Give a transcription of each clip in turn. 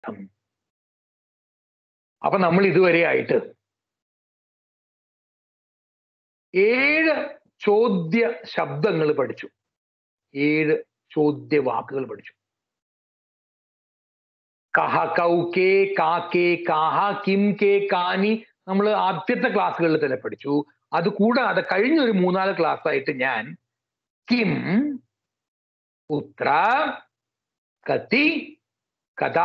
കിമർത്ഥം അപ്പൊ നമ്മൾ ഇതുവരെ ആയിട്ട് ഏഴ് ചോദ്യ ശബ്ദങ്ങൾ പഠിച്ചു ഏഴ് ചോദ്യ വാക്കുകൾ പഠിച്ചു കഹ കൗ കേ കാ കേ കാഹ കിം കേ കാനി നമ്മൾ ആദ്യത്തെ ക്ലാസ്സുകളിൽ തന്നെ പഠിച്ചു അത് കൂടാതെ കഴിഞ്ഞ ഒരു മൂന്നാല് ക്ലാസ് ആയിട്ട് ഞാൻ കിം പുത്ര കത്തി കഥാ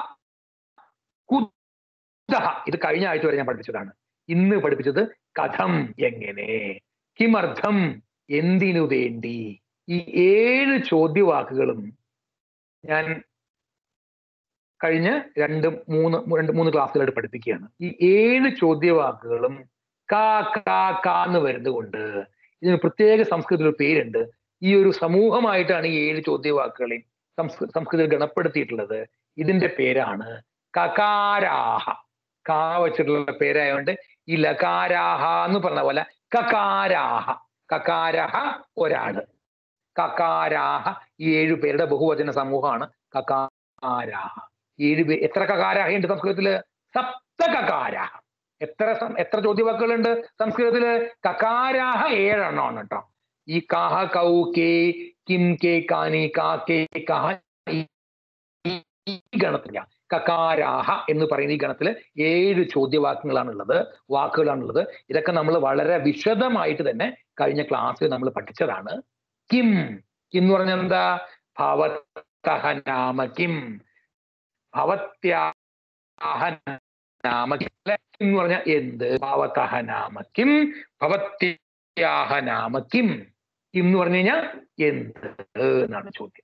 കുതഹ ഇത് കഴിഞ്ഞ ആഴ്ച വരെ ഞാൻ പഠിപ്പിച്ചതാണ് ഇന്ന് പഠിപ്പിച്ചത് കഥം എങ്ങനെ കിമർത്ഥം എന്തിനു വേണ്ടി ഈ ഏഴ് ചോദ്യവാക്കുകളും ഞാൻ കഴിഞ്ഞ രണ്ട് മൂന്ന് രണ്ട് മൂന്ന് ക്ലാസ്സുകളായിട്ട് പഠിപ്പിക്കുകയാണ് ഈ ഏഴ് ചോദ്യവാക്കുകളും കാ കാ കാ എന്ന് വരുന്നത് കൊണ്ട് ഇതിന് പ്രത്യേക സംസ്കൃതത്തിൽ ഒരു പേരുണ്ട് ഈ ഒരു സമൂഹമായിട്ടാണ് ഈ ഏഴ് ചോദ്യവാക്കുകളെയും സംസ്കൃ സംസ്കൃതത്തിൽ ഗണപ്പെടുത്തിയിട്ടുള്ളത് ഇതിന്റെ പേരാണ് കകാരാഹ കാ വെച്ചിട്ടുള്ള പേരായതുകൊണ്ട് ഈ ലകാരാഹ എന്ന് പറഞ്ഞ പോലെ കകാരാഹ കകാരഹ ഒരാള് കകാരാഹ ഈ ഏഴു പേരുടെ ബഹുവചന സമൂഹമാണ് കകാരാഹ ഏഴ് പേ എത്ര കകാരാഹ ഉണ്ട് സംസ്കൃതത്തില് സപ്ത കകാരാഹ എത്ര സം- എത്ര ചോദ്യവാക്കുകളുണ്ട് സംസ്കൃതത്തില് കകാരാഹ ഏഴെണ്ണമാണ് കേട്ടോ ഈ കാഹ കൗ കേ കിം കേ കാനി കാ കേ കഹ ഈ- ഈ- ഈ ഗണത്തില കകാരാഹ എന്ന് പറയുന്ന ഈ ഗണത്തില് ഏഴ് ചോദ്യവാക്യങ്ങളാണുള്ളത് വാക്കുകളാണുള്ളത് ഇതൊക്കെ നമ്മൾ വളരെ വിശദമായിട്ട് തന്നെ കഴിഞ്ഞ ക്ലാസ്സിൽ നമ്മൾ പഠിച്ചതാണ് കിം കിം എന്ന് പറഞ്ഞാൽ എന്താ ഭവത്തഹ നാമ കിം ഭവത്യാഹ നാമ കിം അല്ലെ? കിം എന്ന് പറഞ്ഞാൽ എന്ത് ഭവതഹ നാമ കിം ഭവത്യാഹ നാമ കിം കിം എന്ന് പറഞ്ഞു കഴിഞ്ഞാൽ എന്ത് എന്നാണ് ചോദ്യം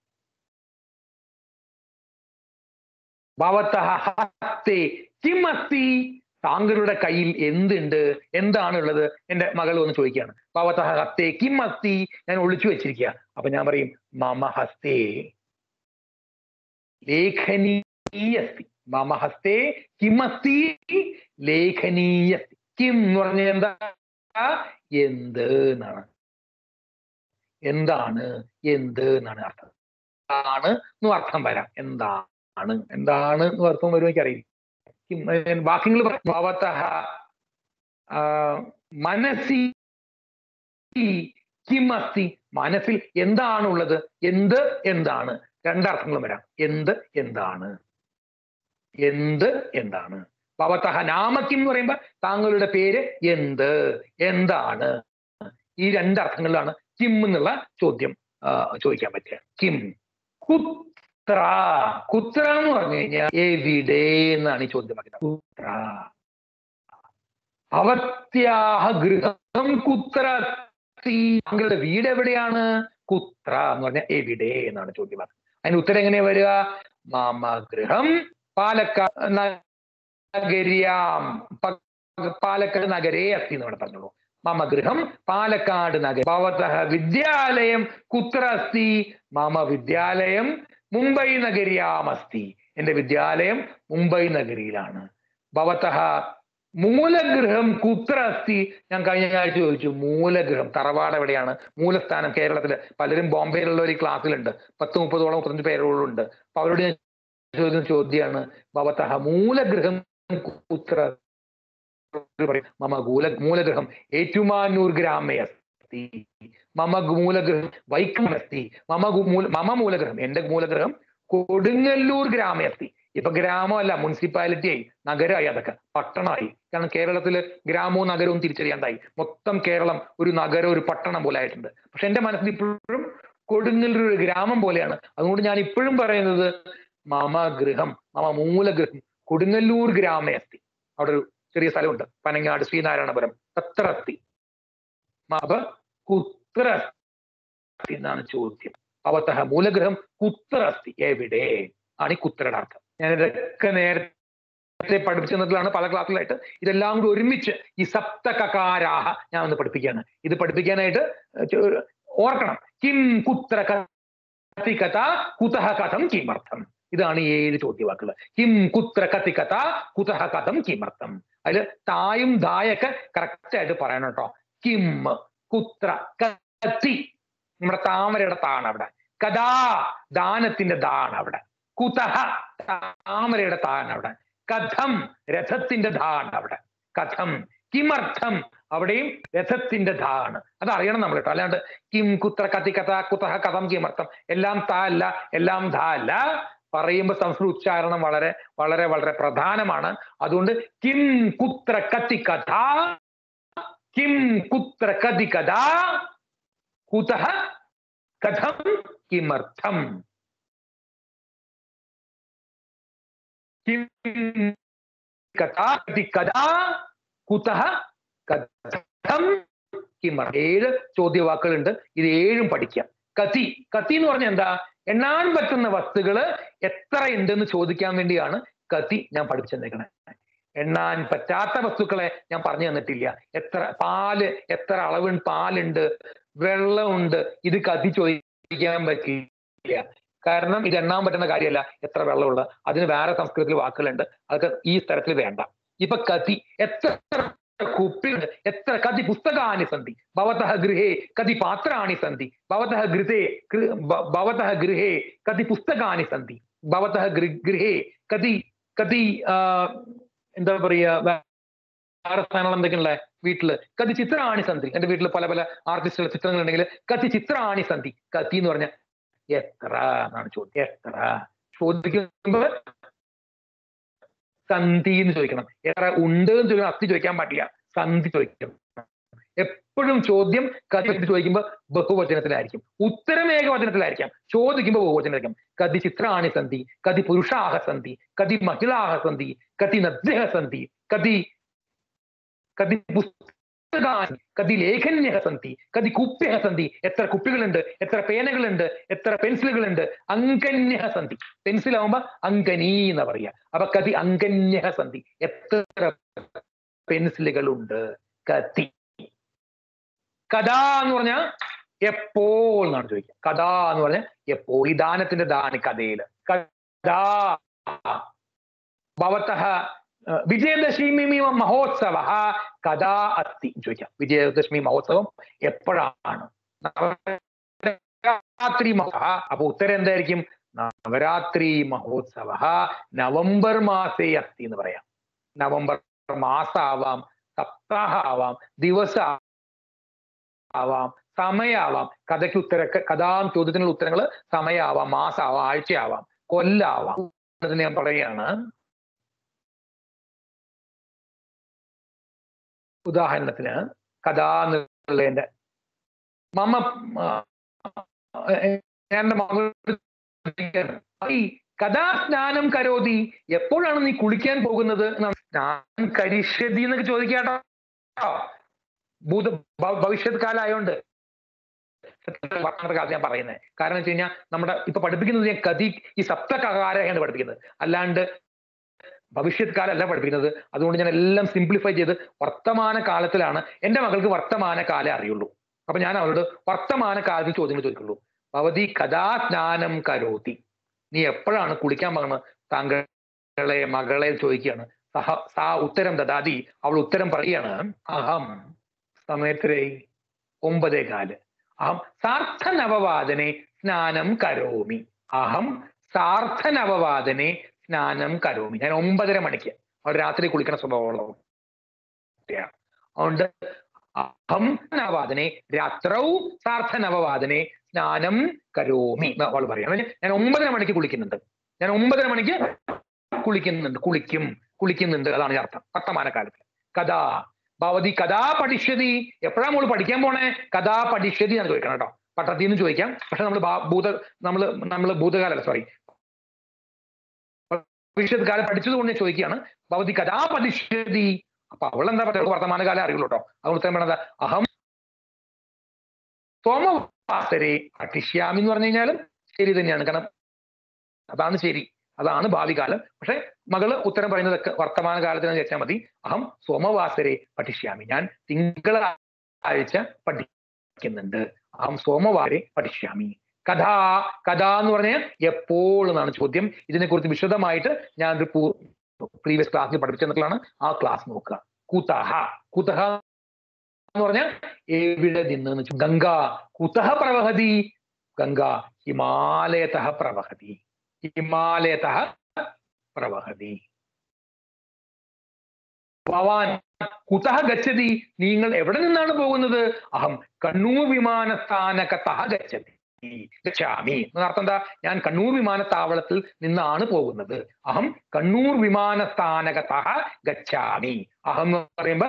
ഭവതഹ ഹസ്തേ കിം അസ്തി താങ്കളുടെ കയ്യിൽ എന്തുണ്ട് എന്താണ് ഉള്ളത് എന്റെ മകൾ ഒന്ന് ചോദിക്കുകയാണ് ഭവതഹ ഹസ്തേ കിം അസ്തി ഞാൻ ഒളിച്ചു വെച്ചിരിക്കുക അപ്പൊ ഞാൻ പറയും മമ ഹസ്തേ ലേഖനീയസ്തി മമ ഹസ്തേ കിമസ്തി ലേഖനീയസ്തി കിം എന്ന് പറഞ്ഞാൽ എന്താ എന്ത് എന്നാണ് എന്താണ് എന്ത് എന്നാണ് അർത്ഥം ആണ് എന്ന് അർത്ഥം വരാം എന്താണ് എന്താണ് എന്ന് അർത്ഥം വരുമോ എനിക്കറിയില്ല കിം- ഏർ വാക്യങ്ങൾ പറയാം. ഭവതഃ ആ, മനസ്സി കിമസ്തി മനസ്സിൽ എന്താണുള്ളത് എന്ത് എന്താണ് രണ്ടർത്ഥങ്ങളും വരാം എന്ത് എന്താണ് എന്ത് എന്താണ് ഭവതഹ നാമക്കിം എന്ന് പറയുമ്പോ താങ്കളുടെ പേര് എന്ത് എന്താണ് ഈ രണ്ടർത്ഥങ്ങളിലാണ് കിം എന്നുള്ള ചോദ്യം ആ, ചോദിക്കാൻ പറ്റുക കിം കുത്ര കുത്ര എന്ന് പറഞ്ഞു കഴിഞ്ഞാൽ എവിടെ എന്നാണ് ഈ ചോദ്യം പറയുന്നത് കുത്ര അവത്യാഹ ഗൃഹം കുത്ര അസ്തി? താങ്കളുടെ വീട് എവിടെയാണ് കുത്ര എന്ന് പറഞ്ഞാൽ എവിടെ എന്നാണ് ചോദ്യം അതിന് ഉത്തരം എങ്ങനെയാ വരിക മാമ ഗൃഹം പാലക്കാട് നഗര്യാം പ- പാലക്കാട് നഗരേ അസ്തി എന്ന് ഇവിടെ പറഞ്ഞോളൂ മമ ഗൃഹം പാലക്കാട് നഗരം ഭവതഃ വിദ്യാലയം കുത്ര അസ്തി മമ വിദ്യാലയം മുംബൈ നഗര്യാം അസ്തി എന്റെ വിദ്യാലയം മുംബൈ നഗരിയിലാണ് ഭവതഃ മൂലഗൃഹം കുത്ര അസ്തി ഞാൻ കഴിഞ്ഞ ആഴ്ച ചോദിച്ചു മൂലഗൃഹം തറവാട് എവിടെയാണ് മൂലസ്ഥാനം കേരളത്തില് പലരും ബോംബെയിലുള്ള ഒരു ക്ലാസ്സിലുണ്ട് പത്ത് മുപ്പതോളം മുപ്പത്തഞ്ച് പേരോളുണ്ട് അപ്പൊ അവരോട് ഞാൻ ചോദിക്കുന്ന ചോദ്യമാണ് ഭവതഃ മൂലഗൃഹം കുത്ര പറയും മമ മൂല മൂലഗ്രഹം ഏറ്റുമാനൂർ ഗ്രാമേ അസ്തി മമ മൂലഗ്രഹം വൈക്കമസ്തി മമ ഗു- മൂല മമ മൂലഗ്രഹം എന്റെ മൂലഗ്രഹം കൊടുങ്ങല്ലൂർ ഗ്രാമേ അസ്തി ഇപ്പൊ ഗ്രാമമല്ല മുനിസിപ്പാലിറ്റി ആയി നഗരമായി അതൊക്കെ പട്ടണമായി കാരണം കേരളത്തില് ഗ്രാമവും നഗരവും തിരിച്ചറിയാണ്ടായി മൊത്തം കേരളം ഒരു നഗരം ഒരു പട്ടണം പോലെ ആയിട്ടുണ്ട് പക്ഷെ എന്റെ മനസ്സിൽ ഇപ്പോഴും കൊടുങ്ങല്ലൂർ ഒരു ഗ്രാമം പോലെയാണ് അതുകൊണ്ട് ഞാൻ ഇപ്പോഴും പറയുന്നത് മമ ഗൃഹം മമ മൂലഗൃഹം കൊടുങ്ങല്ലൂർ ഗ്രാമേ അസ്തി അവിടെ ഒരു ചെറിയ സ്ഥലമുണ്ട് പനങ്ങാട് ശ്രീനാരായണപുരം തത്ര അസ്തി അപ്പൊ കുത്ര അസ്തി എന്നാണ് ചോദ്യം അവത്തഹ മൂലഗ്രഹം കുത്ര അസ്തി എവിടെ ആണ് ഈ കുത്രയുടെ അർത്ഥം ഞാൻ ഇതൊക്കെ നേരത്തെ പഠിപ്പിച്ചു തന്നിട്ടുള്ളതാണ് പല ക്ലാസ്സിലായിട്ട് ഇതെല്ലാം കൂടി ഒരുമിച്ച് ഈ സപ്ത കകാരാഹ ഞാൻ ഒന്ന് പഠിപ്പിക്കുകയാണ് ഇത് പഠിപ്പിക്കാനായിട്ട് ചെ- ഓർക്കണം കിം കുത്ര കഥി കഥ കുതഹ കഥം കിമർത്ഥം ഇതാണ് ഈ ഏഴ് ചോദ്യവാക്കുകൾ കിം കുത്ര കഥി കഥ കുതഹ കഥം കിമർത്ഥം അതിൽ തായും ദായൊക്കെ കറക്റ്റ് ആയിട്ട് പറയണം കേട്ടോ കിം കുത്ര കത്തി നമ്മുടെ താമരയുടെ താണ് അവിടെ കഥാ ദാനത്തിന്റെ ദാണ് അവിടെ കുതഹ താമരയുടെ താണ് അവിടെ കഥം രഥത്തിന്റെ ധാണ് അവിടെ കഥം കിമർത്ഥം അവിടെയും രഥത്തിന്റെ ധാണ് അത് അറിയണം നമ്മൾ കേട്ടോ അല്ലാണ്ട് കിം കുത്ര കത്തി കഥ കുതഹ കഥം കിമർത്ഥം എല്ലാം താ അല്ല എല്ലാം ധാ അല്ല പറയുമ്പോൾ സംസ്കൃത ഉച്ചാരണം വളരെ വളരെ വളരെ പ്രധാനമാണ് അതുകൊണ്ട് കിം കുത്ര കത്തി കഥ കിം കുത്ര കതി കഥ കുതഹ കഥം കിമർത്ഥം കിം കഥാ കതി കഥാ കുതഹ കഥം കിമർത്ഥം ഏഴ് ചോദ്യവാക്കുകളുണ്ട് ഇത് ഏഴും പഠിക്കാം കത്തി കത്തി എന്ന് പറഞ്ഞാൽ എന്താ എണ്ണാൻ പറ്റുന്ന വസ്തുക്കള് എത്ര ഉണ്ടെന്ന് ചോദിക്കാൻ വേണ്ടിയാണ് കത്തി ഞാൻ പഠിപ്പിച്ചു തന്നേക്കണേ എണ്ണാൻ പറ്റാത്ത വസ്തുക്കളെ ഞാൻ പറഞ്ഞു തന്നിട്ടില്ല എത്ര പാല് എത്ര അളവ് പാലുണ്ട് വെള്ളമുണ്ട് ഇത് കത്തി ചോദിക്കാൻ പറ്റില്ല കാരണം ഇത് എണ്ണാൻ പറ്റുന്ന കാര്യമല്ല എത്ര വെള്ളമുള്ള അതിന് വേറെ സംസ്കൃതത്തിൽ വാക്കുകളുണ്ട് അതൊക്കെ ഈ സ്ഥലത്തിൽ വേണ്ട ഇപ്പൊ കത്തി എത്ര കുപ്പിയുണ്ട് എത്ര കതി പുസ്തകാനി സന്ധി ഭവതഃ ഗൃഹേ കതി പാത്രാണി സന്ധി ഭവതഃ ഗൃഹേ ഗൃ- ഭ- ഭവതഃ ഗൃഹേ കതി പുസ്തകാനി സന്ധി ഭവതഃ ഗൃ- ഗൃഹേ കതി കതി ആ, എന്താ പറയാ വേറെ സ്ഥാനങ്ങൾ എന്തൊക്കെയുള്ള വീട്ടില് കതി ചിത്രാണി സന്ധി എന്റെ വീട്ടിൽ പല പല ആർട്ടിസ്റ്റുകളുടെ ചിത്രങ്ങൾ ഉണ്ടെങ്കിൽ കതി ചിത്രാണി സന്ധി കത്തി എന്ന് പറഞ്ഞ എത്ര എന്നാണ് ചോദ്യം എത്ര ചോദിക്കുമ്പോ സന്ധി എന്ന് ചോദിക്കണം എത്ര ഉണ്ട് എന്ന് ചോദിക്കണം അത്തി ചോദിക്കാൻ പാടില്ല സന്ധി ചോദിക്കണം എപ്പോഴും ചോദ്യം കതി ചോദിക്കുമ്പോൾ ബഹുവചനത്തിലായിരിക്കും ഉത്തരം ഏകവചനത്തിലായിരിക്കാം ചോദിക്കുമ്പോൾ ബഹുവചനത്തിലായിരിക്കും കതി ചിത്രാണി സന്ധി കതി പുരുഷാഹ സന്ധി കതി മഹിളാഹ സന്ധി കതി നദ്യഹ സന്ധി കതി കതി പുസ്തകാനി കതി ലേഖന്യഹ സന്ധി കതി കുപ്യഹ സന്ധി എത്ര കുപ്പികളുണ്ട് എത്ര പേനകളുണ്ട് എത്ര പെൻസിലുകളുണ്ട് അങ്കന്യഹ സന്ധി പെൻസിൽ ആവുമ്പോ അങ്കനി എന്ന് പറയാ അപ്പൊ കതി അങ്കന്യഹ സന്ധി എത്ര പെൻസിലുകളുണ്ട് കത്തി കഥ എന്ന് പറഞ്ഞാൽ എപ്പോൾ എന്നാണ് ചോദിക്കുക കഥ എന്ന് പറഞ്ഞാൽ എപ്പോൾ ഈ ദാനത്തിന്റെ ദാന് കഥയില് കഥാ ഭവതഃ ഏഹ്, വിജയദശമി മഹോത്സവ കഥാ അസ്തി ചോദിക്കാം വിജയദശമി മഹോത്സവം എപ്പോഴാണ് നവരാത്രി മഹോത്സവ അപ്പൊ ഉത്തരം എന്തായിരിക്കും നവരാത്രി മഹോത്സവ നവംബർ മാസേ അസ്തി എന്ന് പറയാം നവംബർ മാസാവാം സപ്താഹ ആവാം ദിവസ ആവാം സമയാവാം കഥയ്ക്ക് ഉത്തര കഥാ ചോദ്യത്തിനുള്ള ഉത്തരങ്ങൾ സമയാവാം മാസാവാം ആഴ്ചയാവാം കൊല്ലാവാം അത് ഞാൻ പറയുകയാണ് ഉദാഹരണത്തിന് കഥാ എന്നുള്ളതിന്റെ മമ്മ ആ, ഞാൻ എൻ്റെ മകളോട് ചോദിക്കുകയാണ്, ഈ കഥാസ്നാനം കരോതി എപ്പോഴാണ് നീ കുളിക്കാൻ പോകുന്നത് എന്നാണ് ഞാൻ കരിഷ്യതി എന്നൊക്കെ ചോദിക്കാട്ടോ ഭൂത ഭ- ഭവിഷ്യത് കാലമായോണ്ട് വർത്തമാന കാലത്ത് ഞാൻ പറയുന്നത് കാരണം വെച്ച് കഴിഞ്ഞാൽ നമ്മുടെ ഇപ്പൊ പഠിപ്പിക്കുന്നത് ഞാൻ കതി ഈ സപ്തകാരയാണ് പഠിപ്പിക്കുന്നത് അല്ലാണ്ട് ഭവിഷ്യത് കാലമല്ല പഠിപ്പിക്കുന്നത് അതുകൊണ്ട് ഞാൻ എല്ലാം സിംപ്ലിഫൈ ചെയ്ത് വർത്തമാന കാലത്തിലാണ് എന്റെ മകൾക്ക് വർത്തമാന കാലം അറിയുള്ളൂ അപ്പൊ ഞാൻ അവളോട് വർത്തമാന കാലത്ത് ചോദ്യങ്ങൾ ചോദിക്കുള്ളൂ ഭവതി കഥാസ്നാനം കരോതി നീ എപ്പോഴാണ് കുളിക്കാൻ പോകുന്നത് താങ്കളെ മകളെ ചോദിക്കുകയാണ് സഹ സാ ഉത്തരം ദദാതി അവൾ ഉത്തരം പറയുകയാണ് അഹം സമയത്തിരേ ഒമ്പതേ കാല് അഹം സാർത്ഥനവവാദനെ സ്നാനം കരോമി അഹം സാർത്ഥനവവാദനെ സ്നാനം കരോമി ഞാൻ ഒമ്പതര മണിക്ക് അവൾ രാത്രി കുളിക്കണ സ്വഭാവമുള്ള കുട്ടിയാണ് അതുകൊണ്ട് അഹം നവവാദനെ രാത്രൗ സാർത്ഥനവവാദനെ സ്നാനം കരോമി എന്ന് അവൾ പറയാണ് ഞാൻ ഒമ്പതര മണിക്ക് കുളിക്കുന്നുണ്ട് ഞാൻ ഒമ്പതര മണിക്ക് കുളിക്കുന്നുണ്ട് കുളിക്കും കുളിക്കുന്നുണ്ട് അതാണ് ഈ അർത്ഥം വർത്തമാനകാലത്ത് കഥാ ഭവതി കഥാ പഠിഷ്യതി എപ്പോഴാ മോള് പഠിക്കാൻ പോണേ കഥാ പഠിഷ്യതി എന്ന് ചോദിക്കണം കേട്ടോ പട്ടത്തിൽ നിന്ന് ചോദിക്കാം പക്ഷെ നമ്മൾ ഭൂത നമ്മൾ നമ്മൾ ഭൂതകാലല്ല സോറി ഭവിഷ്യത് കാലം പഠിച്ചത് കൊണ്ട് ഞാൻ ചോദിക്കുകയാണ് ഭവതി കഥാ പഠിഷ്യതി അപ്പൊ അവൾ എന്താ പറയുക വർത്തമാനകാലം അറിയുള്ളൂ കേട്ടോ അതുകൊണ്ട് ഉത്തരം പറഞ്ഞത് അഹം സോമവാസരെ പഠിഷ്യാമി എന്ന് പറഞ്ഞു കഴിഞ്ഞാലും ശരി തന്നെയാണ് കാരണം അതാണ് ശരി അതാണ് ഭാവി കാലം പക്ഷെ മകള് ഉത്തരം പറയുന്നതൊക്കെ വർത്തമാന കാലത്തിന് ചോദിച്ചാൽ മതി അഹം സോമവാസരെ പഠിഷ്യാമി ഞാൻ തിങ്കളാഴ്ച പഠിക്കുന്നുണ്ട് അഹം സോമവാരെ പഠിഷ്യാമി കഥ കഥ എന്ന് പറഞ്ഞാൽ എപ്പോൾ എന്നാണ് ചോദ്യം ഇതിനെക്കുറിച്ച് വിശദമായിട്ട് ഞാൻ ഒരു പ്രീവിയസ് ക്ലാസ്സിൽ പഠിപ്പിച്ചു തന്നിട്ടുള്ളതാണ് ആ ക്ലാസ് നോക്കുക കുതഹ കുതഹ എന്ന് പറഞ്ഞാൽ എവിടെ നിന്ന് എന്ന് വെച്ചാൽ ഗംഗ കുതഹ പ്രവഹതി ഗംഗ ഹിമാലയത പ്രവഹതി ഹിമാലയത പ്രവഹതി ഭവാൻ കുതഹ ഗച്ഛതി നിങ്ങൾ എവിടെ നിന്നാണ് പോകുന്നത് അഹം കണ്ണൂർ വിമാനസ്ഥാനകതഃ ഗച്ഛതി ഗച്ഛാമി എന്നർത്ഥം എന്താ ഞാൻ കണ്ണൂർ വിമാനത്താവളത്തിൽ നിന്നാണ് പോകുന്നത് അഹം കണ്ണൂർ വിമാനസ്ഥാനകതഃ ഗച്ഛാമി അഹം എന്ന് പറയുമ്പോ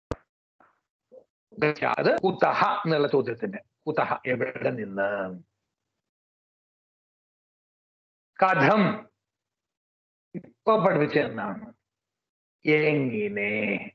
ഗച്ഛാ, അത് കുതഹ എന്നുള്ള ചോദ്യത്തിന്റെ കുതഹ എവിടെ നിന്ന് കഥം ഇപ്പൊ പഠിപ്പിച്ച എന്നാണ് എങ്ങനെ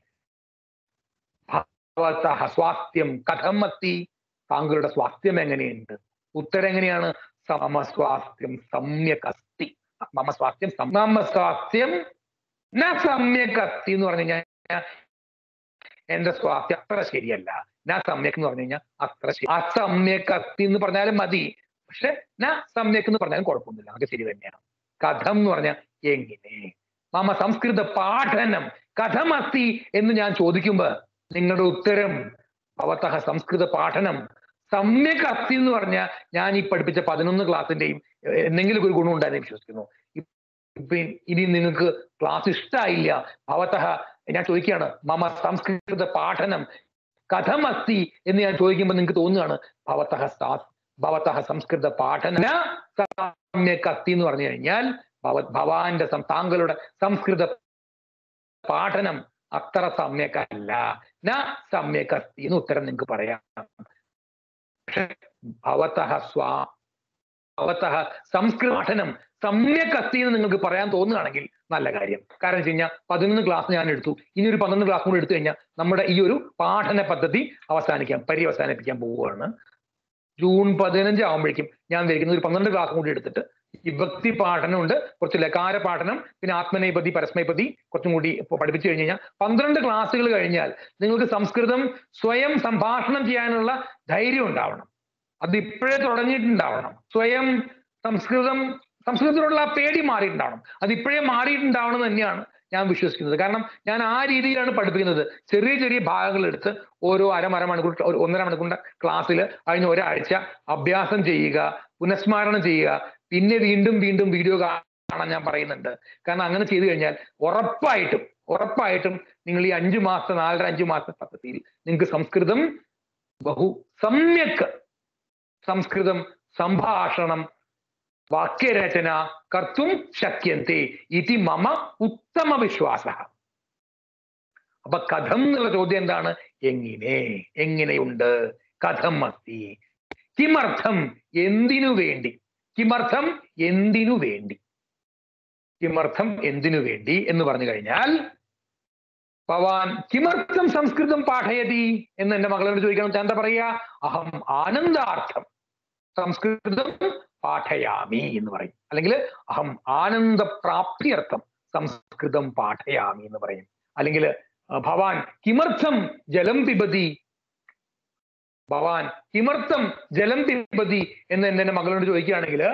ഭവതഃ സ്വാസ്ഥ്യം കഥം അത്തി താങ്കളുടെ സ്വാസ്ഥ്യം എങ്ങനെയുണ്ട് ഉത്തരം എങ്ങനെയാണ് മമ സ്വാസ്ഥ്യം സമ്യക് അസ്തി മമ സ്വാസ്ഥ്യം സം- മമ സ്വാസ്ഥ്യം ന സമ്യക് അസ്തി എന്ന് പറഞ്ഞു കഴിഞ്ഞാൽ എന്റെ സ്വാസ്ഥ്യം അത്ര ശരിയല്ല ന സമ്യക് എന്ന് പറഞ്ഞു കഴിഞ്ഞാൽ അത്ര ശരി അസമ്യക് അസ്തി എന്ന് പറഞ്ഞാലും മതി പക്ഷെ ന സമ്യക് എന്ന് പറഞ്ഞാലും കുഴപ്പമൊന്നുമില്ല അതൊക്കെ ശരി തന്നെയാണ് കഥം എന്ന് പറഞ്ഞാൽ എങ്ങനെ മമ സംസ്കൃത പാഠനം കഥമസ്തി എന്ന് ഞാൻ ചോദിക്കുമ്പോ നിങ്ങളുടെ ഉത്തരം ഭവതഃ സംസ്കൃത പാഠനം സമ്യക് അസ്തി എന്ന് പറഞ്ഞാൽ ഞാൻ ഈ പഠിപ്പിച്ച പതിനൊന്ന് ക്ലാസ്സിന്റെയും എ- എന്തെങ്കിലും ഒരു ഗുണം ഉണ്ടായെന്ന് വിശ്വസിക്കുന്നു ഇപ്പൊ ഇനി നിങ്ങൾക്ക് ക്ലാസ് ഇഷ്ടമായില്ല ഭവതഃ ഞാൻ ചോദിക്കുകയാണ് മമ സംസ്കൃത പാഠനം കഥമസ്തി എന്ന് ഞാൻ ചോദിക്കുമ്പോൾ നിങ്ങൾക്ക് തോന്നുകയാണ് ഭവതഃ സാ- ഭവതഃ സംസ്കൃത പാഠന സമ്യക് അസ്തി എന്ന് പറഞ്ഞു കഴിഞ്ഞാൽ ഭവ ഭവാന്റെ സം- താങ്കളുടെ സംസ്കൃത പാഠനം അത്ര സമ്യക്കല്ല ന സമ്യക് അസ്തി എന്ന് ഉത്തരം നിങ്ങൾക്ക് പറയാം പക്ഷെ ഭവതഃ സ്വാ ഭവതഃ സംസ്കൃത പഠനം സമ്യക് അസ്തി എന്ന് നിങ്ങൾക്ക് പറയാൻ തോന്നുകയാണെങ്കിൽ നല്ല കാര്യം കാരണം വെച്ച് കഴിഞ്ഞാൽ പതിനൊന്ന് ക്ലാസ് ഞാൻ എടുത്തു ഇനി ഒരു പന്ത്രണ്ട് ക്ലാസ് കൂടി എടുത്തു കഴിഞ്ഞാൽ നമ്മുടെ ഈ ഒരു പഠന പദ്ധതി അവസാനിക്കാൻ പര്യവസാനിപ്പിക്കാൻ പോവുകയാണ് ജൂൺ പതിനഞ്ച് ആകുമ്പോഴേക്കും ഞാൻ വിചാരിക്കുന്ന ഒരു പന്ത്രണ്ട് ക്ലാസ് കൂടി എടുത്തിട്ട് വിഭക്തി പാഠനമുണ്ട് കുറച്ച് ലകാര പാഠനം പിന്നെ ആത്മനേപതി പരസ്മൈപതി കുറച്ചും കൂടി ഇപ്പൊ പഠിപ്പിച്ചു കഴിഞ്ഞ് കഴിഞ്ഞാൽ പന്ത്രണ്ട് ക്ലാസ്സുകൾ കഴിഞ്ഞാൽ നിങ്ങൾക്ക് സംസ്കൃതം സ്വയം സംഭാഷണം ചെയ്യാനുള്ള ധൈര്യം ഉണ്ടാവണം അത് ഇപ്പോഴേ തുടങ്ങിയിട്ടുണ്ടാവണം സ്വയം സംസ്കൃതം സംസ്കൃതത്തിലുള്ള ആ പേടി മാറിയിട്ടുണ്ടാവണം അത് ഇപ്പോഴേ മാറിയിട്ടുണ്ടാവണം എന്ന് തന്നെയാണ് ഞാൻ വിശ്വസിക്കുന്നത് കാരണം ഞാൻ ആ രീതിയിലാണ് പഠിപ്പിക്കുന്നത് ചെറിയ ചെറിയ ഭാഗങ്ങൾ എടുത്ത് ഓരോ അരമര മണിക്കൂർ ഒരു ഒന്നര മണിക്കൂറിന്റെ ക്ലാസ്സിൽ കഴിഞ്ഞ ഒരാഴ്ച അഭ്യാസം ചെയ്യുക പുനഃസ്മരണം ചെയ്യുക പിന്നെ വീണ്ടും വീണ്ടും വീഡിയോ കാണാൻ ഞാൻ പറയുന്നുണ്ട് കാരണം അങ്ങനെ ചെയ്തു കഴിഞ്ഞാൽ ഉറപ്പായിട്ടും ഉറപ്പായിട്ടും നിങ്ങൾ ഈ അഞ്ചു മാസത്തെ നാലര അഞ്ചു മാസത്തെ പദ്ധതിയിൽ നിങ്ങൾക്ക് സംസ്കൃതം ബഹു സമ്യക് സംസ്കൃതം സംഭാഷണം വാക്യരചന കർത്തും ശക്യന്തെ ഇതി മമ ഉത്തമ വിശ്വാസ അപ്പൊ കഥം എന്നുള്ള ചോദ്യം എന്താണ് എങ്ങനെ എങ്ങനെയുണ്ട് കഥം അസ്തി കിമർത്ഥം എന്തിനു വേണ്ടി കിമർത്ഥം എന്തിനു വേണ്ടി കിമർത്ഥം എന്തിനു വേണ്ടി എന്ന് പറഞ്ഞു കഴിഞ്ഞാൽ ഭവാൻ കിമർത്ഥം സംസ്കൃതം പാഠയതി എന്ന് എന്റെ മകളോട് ചോദിക്കണം ഞാൻ എന്താ പറയാ അഹം ആനന്ദാർത്ഥം സംസ്കൃതം പാഠയാമി എന്ന് പറയും അല്ലെങ്കിൽ അഹം ആനന്ദപ്രാപ്തിയർത്ഥം സംസ്കൃതം പാഠയാമി എന്ന് പറയും അല്ലെങ്കിൽ ഭവാൻ കിമർത്ഥം ജലം പിബതി ഭവാൻ കിമർത്ഥം ജലം പിബതി എന്ന് എന്റെ മകളോട് ചോദിക്കുകയാണെങ്കിൽ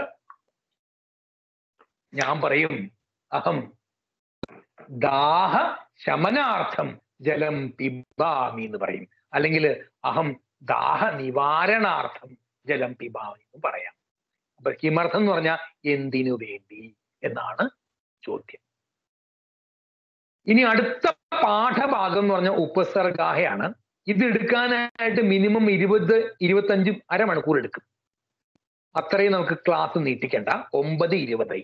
ഞാൻ പറയും അഹം ദാഹ ശമനാർത്ഥം ജലം പിബാമി എന്ന് പറയും അല്ലെങ്കിൽ അഹം ദാഹ നിവാരണാർത്ഥം ജലം പിബാമി എന്ന് പറയാം അപ്പൊ കിമർത്ഥം എന്ന് പറഞ്ഞാൽ എന്തിനു വേണ്ടി എന്നാണ് ചോദ്യം ഇനി അടുത്ത പാഠഭാഗം എന്ന് പറഞ്ഞ ഉപസർഗാഹയാണ് ഇത് എടുക്കാനായിട്ട് മിനിമം ഇരുപത് ഇരുപത്തഞ്ചും അരമണിക്കൂർ എടുക്കും അത്രയും നമുക്ക് ക്ലാസ് നീട്ടിക്കണ്ട ഒമ്പത് ഇരുപതായി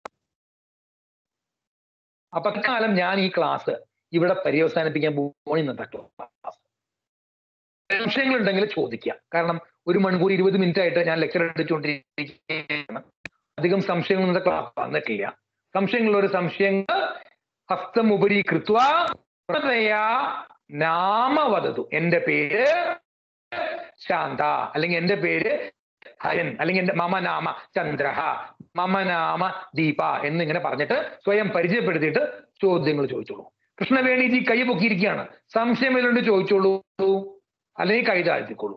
അപ്പൊ കാലം ഞാൻ ഈ ക്ലാസ് ഇവിടെ പര്യവസാനിപ്പിക്കാൻ പോകുമ്പോൾ ഇന്നത്തെ ക്ലാസ് സംശയങ്ങൾ ഉണ്ടെങ്കിൽ ചോദിക്കുക കാരണം ഒരു മണിക്കൂർ ഇരുപത് മിനിറ്റ് ആയിട്ട് ഞാൻ ലെക്ചർ എടുത്തുകൊണ്ടിരിക്കുകയാണ് അധികം സംശയങ്ങൾ ഇന്നത്തെ ക്ലാസ് വന്നിട്ടില്ല സംശയങ്ങളുള്ള ഒരു സംശയങ്ങൾ ഹസ്തം ഉപരി കൃത്വ നാമ വധതു എന്റെ പേര് ശാന്ത അല്ലെങ്കിൽ എന്റെ പേര് ഹരൻ അല്ലെങ്കിൽ എന്റെ മമ നാമ ചന്ദ്രഹ മമ നാമ ദീപ എന്നിങ്ങനെ പറഞ്ഞിട്ട് സ്വയം പരിചയപ്പെടുത്തിയിട്ട് ചോദ്യങ്ങൾ ചോദിച്ചോളൂ കൃഷ്ണവേണിജി കൈ പൊക്കിയിരിക്കുകയാണ് സംശയം വല്ലുണ്ട് ചോദിച്ചോളൂ അല്ലെങ്കിൽ കൈ താഴ്ത്തിക്കോളൂ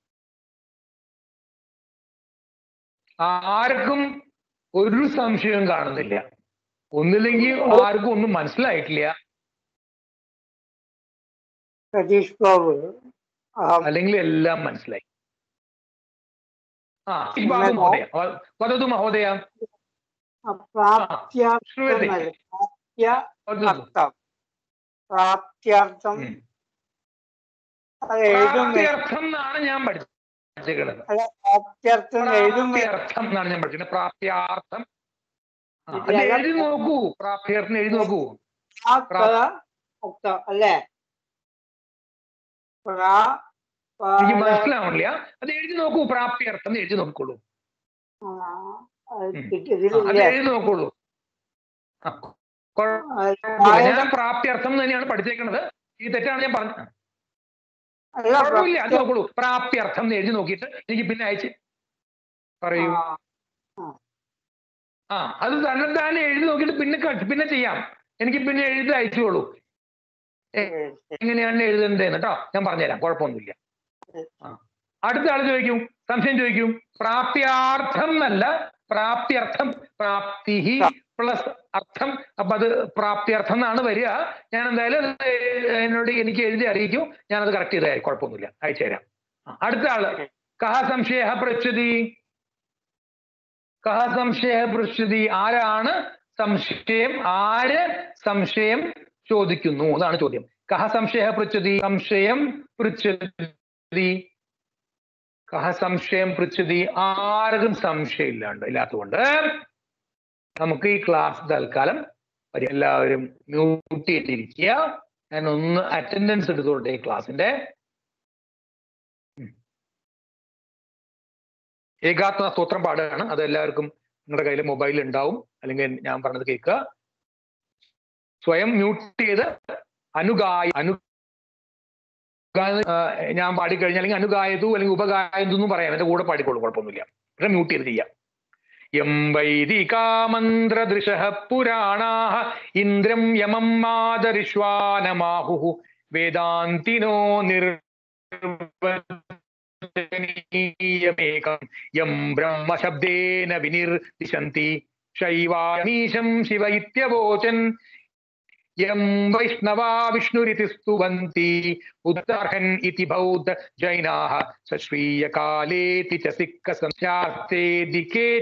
ആർക്കും ഒരു സംശയവും കാണുന്നില്ല ഒന്നില്ലെങ്കിൽ ആർക്കും ഒന്നും മനസ്സിലായിട്ടില്ല സതീഷ് ബാബു അഹം അല്ലെങ്കിൽ എല്ലാം മനസ്സിലായി ആ ഈ ഭാഗം മഹോദയ വ- വദതു മഹോദയ പ്രാപ്ത്യാർത്ഥം श्रूयते അല്ല. പ്രാപ്ത്യ वदतु। അർത്ഥം പ്രാപ്ത്യാർത്ഥം ഉം. അത് എഴുതും പ്രാപ്തിയർത്ഥം എന്നാണ് ഞാൻ പഠിച്ചിരിക്കുന്നത് അല്ല പ്രാപ്ത്യാർത്ഥം എഴുതും പ്രാപ്തിയർത്ഥം എന്നാണ് ഞാൻ പഠിച്ചത് പ്രാപ്തിയാർത്ഥം ആ, അത് ഇതിനകം- എഴുതി നോക്കൂ പ്രാപ്തിയർത്ഥം എഴുതി നോക്കൂ അർത്ഥം അല്ലേ പ്രാ എനിക്ക് പാട- മനസ്സിലാവണില്ല അത് എഴുതി നോക്കൂ പ്രാപ്തിയർത്ഥം എന്ന് എഴുതി നോക്കുള്ളൂ ആ, അത് ഉം. കിട്ടി- ആ, അത് ഇതിലില്ല എഴുതി നോക്കുള്ളൂ ആ, കുഴ- അത് കുഴപ്പമില്ല. പാട- ഞാൻ പ്രാപ്തിയർത്ഥം എന്ന് തന്നെയാണ് പഠിച്ചേക്കുന്നത് ഈ തെറ്റാണ് ഞാൻ പറഞ്ഞത് അല്ല കുഴപ്പമില്ല അത് പ്രാപ്തി- നോക്കുള്ളൂ പ്രാപ്തിയർത്ഥം എന്ന് എഴുതി നോക്കിയിട്ട് എനിക്ക് പിന്നെ അയച്ച് പറയൂ ആ, ആ അത് തന്നെ താനെ എഴുതി നോക്കിയിട്ട് പിന്നെ ക- പിന്നെ ചെയ്യാം എനിക്ക് പിന്നെ എഴുതി അയച്ചോളൂ ശരി, ശരി. എങ്ങനെയാണ് എഴുതേണ്ടതെന്ന് കേട്ടോ ഞാൻ പറഞ്ഞുതരാം കുഴപ്പമൊന്നുമില്ല ആ. അടുത്ത ആൾ ചോദിക്കും സംശയം ചോദിക്കും പ്രാപ്തിയാർത്ഥം എന്നല്ല പ്രാപ്തിയർത്ഥം പ്രാപ്തി പ്ലസ് അർത്ഥം അപ്പൊ അത് പ്രാപ്തിയർത്ഥം എന്നാണ് വരിക ഞാൻ എന്തായാലും അത് എന്നോട് എനിക്ക് എഴുതി അറിയിക്കൂ ഞാനത് കറക്റ്റ് ചെയ്താൽ കുഴപ്പമൊന്നുമില്ല അയച്ചു തരാം ആ, അടുത്ത ആള് കഹ സംശയ പൃച്ഛതി കഹ സംശയ പൃച്ഛതി ആരാണ് സംശയം ആര് സംശയം ചോദിക്കുന്നു അതാണ് ചോദ്യം കഹ സംശയ പൃച്ഛതി സംശയം പൃച്ഛതി കഹ സംശയം പൃച്ഛതി ആർക്കും സംശയം ഇല്ലാണ്ട് ഇല്ലാത്തതുകൊണ്ട് നമുക്ക് ഈ ക്ലാസ് തൽക്കാലം ഒരു എല്ലാവരും മ്യൂട്ട് ചെയ്തിരിക്കുക ഞാൻ ഒന്ന് അറ്റൻഡൻസ് എടുത്തോട്ടെ ഈ ക്ലാസിന്റെ ഉം. ഏകാത്മ സ്തോത്രം പാടുകയാണ് അത് എല്ലാവർക്കും നിങ്ങളുടെ കയ്യിൽ മൊബൈൽ ഉണ്ടാവും അല്ലെങ്കിൽ ഞാൻ പറഞ്ഞത് കേൾക്കുക സ്വയം മ്യൂട്ട് ചെയ്ത് അനുഗായ അനു ആ, ഞാൻ പാടിക്കഴിഞ്ഞാൽ അല്ലെങ്കിൽ അനുഗായതു അല്ലെങ്കിൽ ഉപഗായതു എന്നും പറയാം എന്റെ കൂടെ പാടിക്കോളൂ കുഴപ്പമൊന്നുമില്ല പക്ഷെ മ്യൂട്ട് ചെയ്ത് ചെയ്യാം യം വൈദികാമന്ത്രദൃശ പുരാണാ ഇന്ദ്രം യമം മാതരിഷ്വാനമാഹു വേദാന്തിനോ നിർവചനീയമേകം യം ബ്രഹ്മശബ്ദേന വിനിർദിശന്തി ശൈവാമീശം ശിവ ഇത്യവോചൻ യം വൈഷ്ണവാ വിഷ്ണുരിതി സ്തുവന്തി ഉദാർഹൻ ഇതി ബൗദ്ധ ജൈനാः സശ്രീയകാലേതി ച സിക്ക സംശാസ്തേതി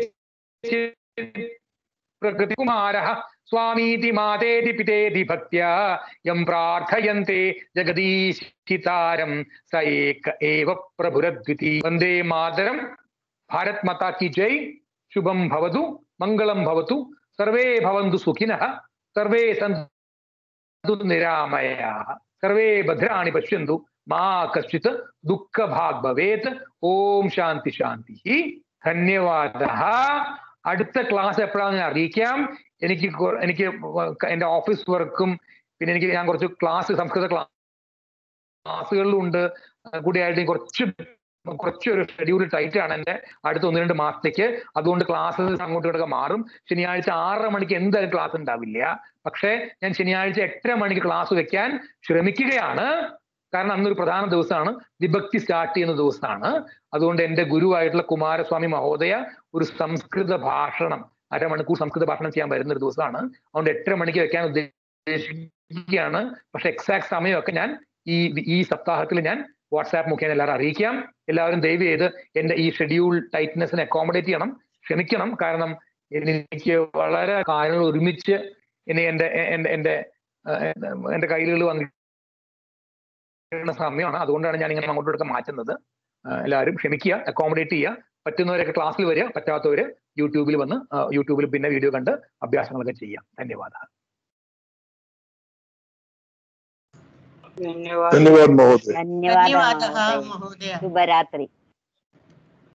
കേചിത് പ്രകൃതികുമാരः സ്വാമീതി മാതേതി പിതേതി ഭക്ത്യാ യം പ്രാർത്ഥയന്തെ ജഗദീശിതാരം സ ഏക ഏവ പ്രഭുരദ്വിതി വന്ദേ മാതരം ഭാരത് മാതാ കി ജയ് ശുഭം ഭവതു മംഗളം ഭവതു സർവേ ഭവന്തു സുഖിനഃ സർവേ സന്തു നിരാമയാः സർവേ ഭദ്രാണി പശ്യന്തു മാ കശ്ചിത് ദുഃഖഭാഗ് ഭവേത് ഓം ശാന്തി ശാന്തി ധന്യവാദ അടുത്ത ക്ലാസ് എപ്പോഴാണെന്ന് ഞാൻ അറിയിക്കാം എനിക്ക് കൊ- എനിക്ക് എന്റെ ഓഫീസ് വർക്കും പിന്നെ എനിക്ക് ഞാൻ കുറച്ച് ക്ലാസ് സംസ്കൃത ക്ലാസ്സുകളിലും ഉണ്ട് കൂടിയായിട്ട് എനിക്ക് കുറച്ച് കുറച്ചൊരു ഷെഡ്യൂൾ ടൈറ്റ് ആണ് എന്റെ അടുത്ത ഒന്ന് രണ്ട് മാസത്തേക്ക് അതുകൊണ്ട് ക്ലാസ്സസ് അങ്ങോട്ടും ഇങ്ങോട്ടൊക്കെ മാറും ശനിയാഴ്ച ആറര മണിക്ക് എന്തായാലും ക്ലാസ് ഉണ്ടാവില്ല പക്ഷേ ഞാൻ ശനിയാഴ്ച എട്ടര മണിക്ക് ക്ലാസ് വെക്കാൻ ശ്രമിക്കുകയാണ് കാരണം അന്നൊരു പ്രധാന ദിവസമാണ് വിഭക്തി സ്റ്റാർട്ട് ചെയ്യുന്ന ദിവസമാണ് അതുകൊണ്ട് എന്റെ ഗുരുവായിട്ടുള്ള കുമാരസ്വാമി മഹോദയ ഒരു സംസ്കൃത ഭാഷണം അരമണിക്കൂർ സംസ്കൃത ഭാഷണം ചെയ്യാൻ വരുന്ന ഒരു ദിവസമാണ് അതുകൊണ്ട് എട്ടര മണിക്ക് വെക്കാൻ ഉദ്ദേശിക്കുകയാണ് പക്ഷെ എക്സാക്ട് സമയമൊക്കെ ഞാൻ ഈ ഈ സപ്താഹത്തിൽ ഞാൻ വാട്സാപ്പ് മുഖേന എല്ലാവരും അറിയിക്കാം എല്ലാവരും ദയവ് ചെയ്ത് എന്റെ ഈ ഷെഡ്യൂൾ ടൈറ്റ്നെസ്സിനെ അക്കോമഡേറ്റ് ചെയ്യണം ക്ഷമിക്കണം കാരണം എനിക്ക് വളരെ കാര്യങ്ങൾ ഒരുമിച്ച് ഇനി എന്റെ എന്റെ എന്റെ ഏഹ്, എന്റെ കയ്യിലുകൾ വന്നിരിക്കുന്ന സമയമാണ് അതുകൊണ്ടാണ് ഞാൻ ഇങ്ങനെ അങ്ങോട്ടൊക്കെ മാറ്റുന്നത് ഏഹ്, എല്ലാവരും ക്ഷമിക്കുക അക്കോമഡേറ്റ് ചെയ്യുക പറ്റുന്നവരൊക്കെ ക്ലാസ്സിൽ വരിക പറ്റാത്തവര് യൂട്യൂബിൽ വന്ന് ഏഹ്, യൂട്യൂബിൽ പിന്നെ വീഡിയോ കണ്ട് അഭ്യാസങ്ങളൊക്കെ ചെയ്യാം ധന്യവാദം ധന്യവാദം धन्यवाद महोदय ధన్యవాదాలు ధన్యవాదः మహోదయ మహోదయ శుభరాత్రి